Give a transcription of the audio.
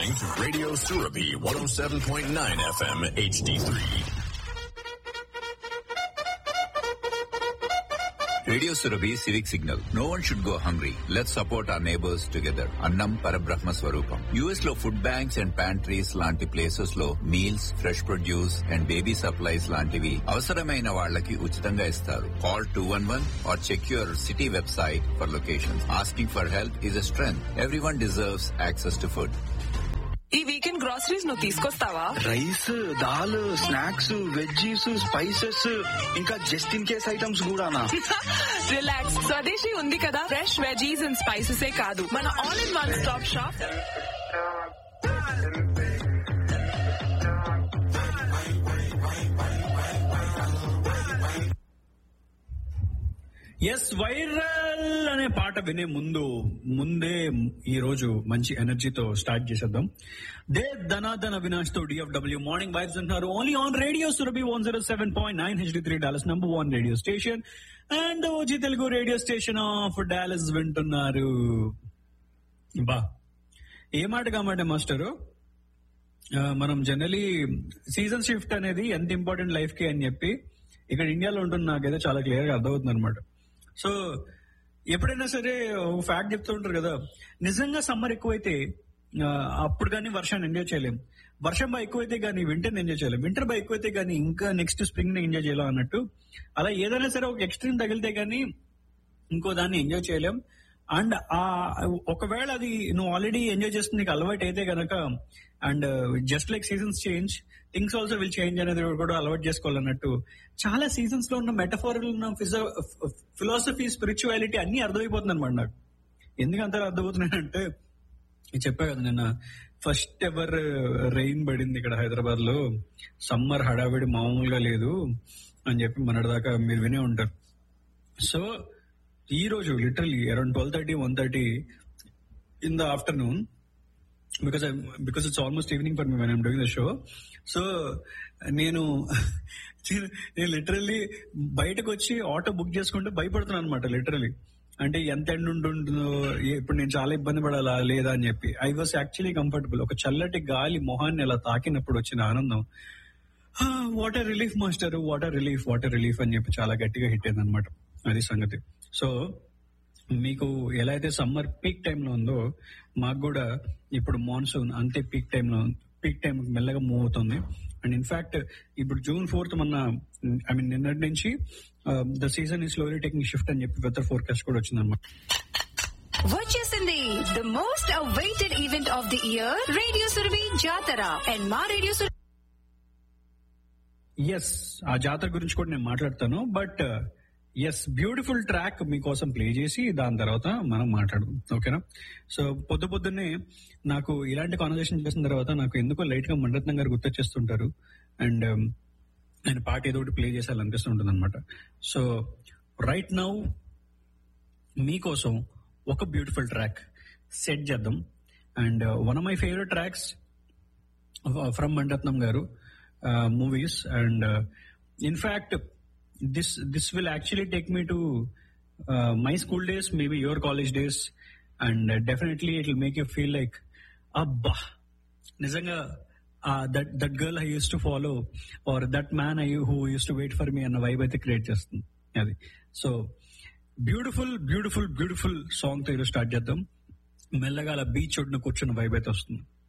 listening to Radio Surabi 107.9 FM HD3. Radio Surabhi civic signal no one should go hungry let support our neighbours together అన్నం పరబ్రహ్మ స్వరూపం US లో food banks and pantries లాంటి places లో meals fresh produce and baby supplies లాంటివి అవసరమైన వాళ్ళకి ఉచితంగా ఇస్తారు call two one one or check your city website for location asking for help is a strength everyone deserves access to food ఈ weekend groceries నువ్వు తీసుకొస్తావా rice dal snacks veggies spices ఇంకా just in case items కూడానా relax Swadeshi ఉంది కదా fresh veggies and spices కాదు మన all in one stop shop ఎస్ వైరల్ అనే పాట వినే ముందు ముందే ఈ రోజు మంచి ఎనర్జీతో స్టార్ట్ చేసేద్దాం దే ధనాధన అవినాష్ తో డిఎఫ్డబ్ల్యూ మార్నింగ్ వైబ్స్ అంటున్నారు only on radio Surabhi one zero seven point nine HD three Dallas number one radio station and OG Telugu radio station of Dallas వింటున్నారు బా ఏ మాట కామాట మాస్టరు ఆ, మనం జనరలీ సీజన్ షిఫ్ట్ అనేది ఎంత ఇంపార్టెంట్ లైఫ్ కి అని చెప్పి ఇక్కడ ఇండియాలో ఉంటుంది నాకైతే చాలా క్లియర్ గా అర్థమవుతుంది అనమాట సో ఎప్పుడైనా సరే ఒక ఫ్యాక్ట్ చెప్తూ ఉంటారు కదా నిజంగా సమ్మర్ ఎక్కువైతే ఆ, అప్పుడు కానీ వర్షాన్ని ఎంజాయ్ చేయలేం వర్షం బాగా ఎక్కువైతే కానీ వింటర్ ఎంజాయ్ చేయలేం వింటర్ బాగా ఎక్కువైతే కానీ ఇంకా నెక్స్ట్ స్ప్రింగ్ ని ఎంజాయ్ చేయలేం అన్నట్టు అలా ఏదైనా సరే ఒక ఎక్స్ట్రీమ్ తగిలితే కానీ ఇంకో దాన్ని ఎంజాయ్ చేయలేం అండ్ ఆ ఒకవేళ అది నువ్వు ఆల్రెడీ ఎంజాయ్ చేస్తుంది నీకు అలవాటు అయితే గనక and just like seasons change things also will change అనేది కూడా అలవాటు చేసుకోవాలన్నట్టు చాలా సీజన్స్ లో ఉన్న మెటఫోర్ ఉన్న ఫిలాసఫీ స్పిరిచువాలిటీ అన్ని అర్థమైపోతుంది అనమాట నాకు ఎందుకు అంత అర్థమవుతున్నాయంటే నేను చెప్పా కదా నిన్న ఫస్ట్ ఎవర్ రెయిన్ పడింది ఇక్కడ హైదరాబాద్ లో సమ్మర్ హడావిడి మామూలుగా లేదు అని చెప్పి మొన్నటిదాకా మీరు వినే ఉంటారు సో ఈ రోజు literally around twelve thirty one thirty in the afternoon because because it's almost evening for me when I'm doing the show so నేను నేను లిటరల్లీ బయటకు వచ్చి ఆటో బుక్ చేసుకుంటే భయపడుతున్నాను అనమాట లిటరలీ అంటే ఎంత ఎండ ఉంటుందో ఏ- ఇప్పుడు నేను చాలా ఇబ్బంది పడాలా లేదా అని చెప్పి ఐ వాస్ యాక్చువల్లీ కంఫర్టబుల్ ఒక చల్లటి గాలి మొహాన్ని అలా తాకినప్పుడు వచ్చిన ఆనందం water relief master water relief water relief అని చెప్పి చాలా గట్టిగా హిట్ అయింది అనమాట అది సంగతి సో మీకు ఎలా అయితే సమ్మర్ పీక్ టైంలో ఉందో మాకు కూడా ఇప్పుడు మాన్సూన్ అంతే పీక్ టైంలో పీక్ టైం మెల్లగా మూవ్ అవుతుంది అండ్ ఇన్ఫాక్ట్ ఇప్పుడు జూన్ ఫోర్త్ మొన్న ఐ మీన్ నిన్నటి నుంచి ద సీజన్ ఈ స్లోలీ టేకింగ్ షిఫ్ట్ అని చెప్పి వెదర్ ఫోర్కాస్ట్ కూడా వచ్చిందన్నమాట వచ్చేసింది the most awaited event of the year radio Surabhi Jatara and మా రేడియో సురభి ఎస్ ఆ జాతర గురించి కూడా నేను మాట్లాడతాను బట్ ఎస్ బ్యూటిఫుల్ ట్రాక్ మీకోసం ప్లే చేసి దాని తర్వాత మనం మాట్లాడదాం ఓకేనా సో పొద్దు పొద్దున్నే నాకు ఇలాంటి కాన్వర్సేషన్ చేసిన తర్వాత నాకు ఎందుకో లైట్ గా మండరత్నం గారు గుర్తొచ్చేస్తుంటారు అండ్ ఆయన పాట ఏదో ఒకటి ప్లే చేసేయాలనిపిస్తుంటుంది అనమాట సో రైట్ నౌ మీకోసం ఒక బ్యూటిఫుల్ ట్రాక్ సెట్ చేద్దాం and one of my favourite tracks from Mandaratnam గారు movies and in fact this this will actually take me to my school days maybe your college days and definitely it will make you feel like అబ్బా నిజంగా that that girl I use to follow are that man I who use to wait for me అన్న vibe అయితే create చేస్తుంది అది so beautiful beautiful beautiful song తో ఈరోజు start చేద్దాం మెల్లగా అలా బీచ్ ఒడ్డున కూర్చున్న వైబ్ అయితే వస్తుంది